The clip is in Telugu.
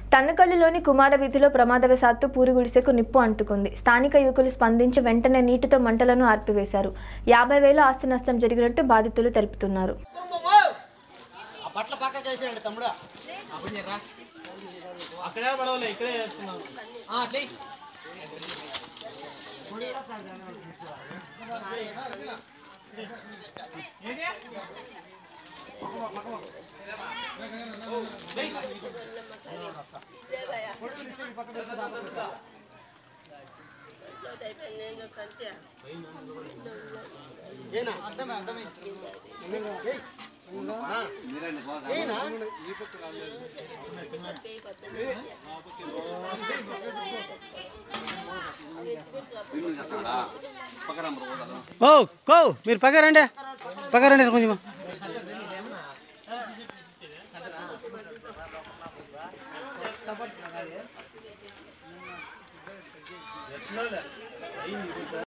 తన్నకల్లులోని కుమార వీధిలో ప్రమాదవశాత్తు పూరి గుడిసెకు నిప్పు అంటుకుంది స్థానిక యువకులు స్పందించి వెంటనే నీటితో మంటలను ఆర్పివేశారు యాభై వేల ఆస్తి నష్టం జరిగినట్టు బాధితులు తెలుపుతున్నారు ఆ బట్టల పక్కకి వేసేయండి తమ్ముడు అక్కడే పడవలే ఇక్కడే చేస్తున్నాం అట్లే ఏనా ఏయ్. ఆ. ఏనా? ఓ కో మీరు పక్క రండి పక్క రండి కొంచెం